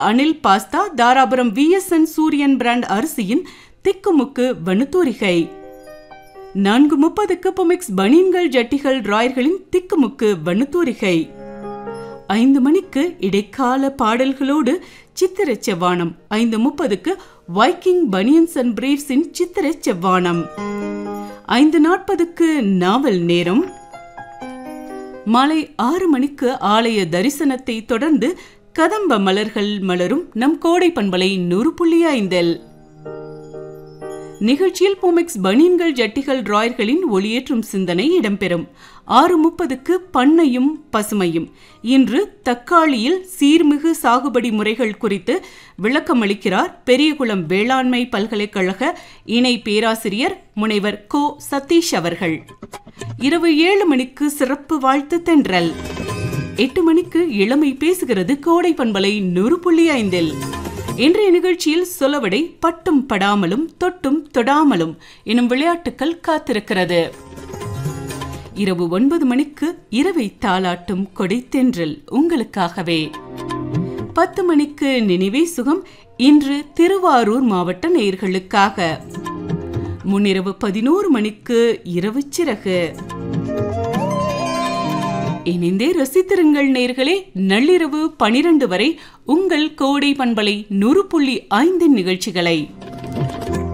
Anil pasta Dharapuram VSN Suriyan brand அரிசியின் திக்குமுக்கு வனுத்தூரிகை நான்கு முப்பதுக்கு பொமிக்ஸ் பனியன்கள் ஜட்டிகள் ராயர்களின் திக்குமுக்கு வனுத்தூரிகை ஐந்து மணிக்கு இடைக்கால பாடல்களோடு சித்திர செவ்வானம் ஐந்து முப்பதுக்கு வைக்கிங் பனியன்ஸ் அண்ட் பிரீவ்ஸின் சித்திர செவ்வானம் ஐந்து நாற்பதுக்கு நாவல் நேரம் மாலை ஆறு மணிக்கு ஆலய தரிசனத்தை தொடர்ந்து கதம்ப மலர்கள் மலரும் நம் கோடை பண்பலை நூறு புள்ளி ஐந்தில் நிகழ்ச்சியில் போமெக்ஸ் பனியன்கள் ஜட்டிகள் ராயர்களின் ஒளியேற்றும் சிந்தனை இடம்பெறும் ஆறு முப்பதுக்கு பண்ணையும் பசுமையும் இன்று தக்காளியில் சீர்மிகு சாகுபடி முறைகள் குறித்து விளக்கமளிக்கிறார் பெரியகுளம் வேளாண்மை பல்கலைக்கழக இணை பேராசிரியர் முனைவர் கோ சதீஷ் அவர்கள் இரவு ஏழு மணிக்கு சிறப்பு வாழ்த்து தென்றல் எட்டு மணிக்கு இளமை பேசுகிறது கோடை பண்பலை நூறு புள்ளி ஐந்தில் இன்றைய நிகழ்ச்சியில் சொலவடை பட்டும் படாமலும் தொட்டும் தொடாமலும் எனும் விளையாட்டுக்கள் காத்திருக்கிறது இரவு ஒன்பது மணிக்கு இரவை தாளாட்டும் கொடைத்தென்றல் உங்களுக்காகவே பத்து மணிக்கு நினைவே சுகம் இன்று திருவாரூர் மாவட்ட நேயர்களுக்காக முன்னிரவு பதினோரு மணிக்கு இரவு சிறகு இணைந்தே ரசித்திருங்கள் நேர்களே நள்ளிரவு பனிரெண்டு வரை உங்கள் கோடை பண்பலை நூறு புள்ளி ஐந்தின் நிகழ்ச்சிகளை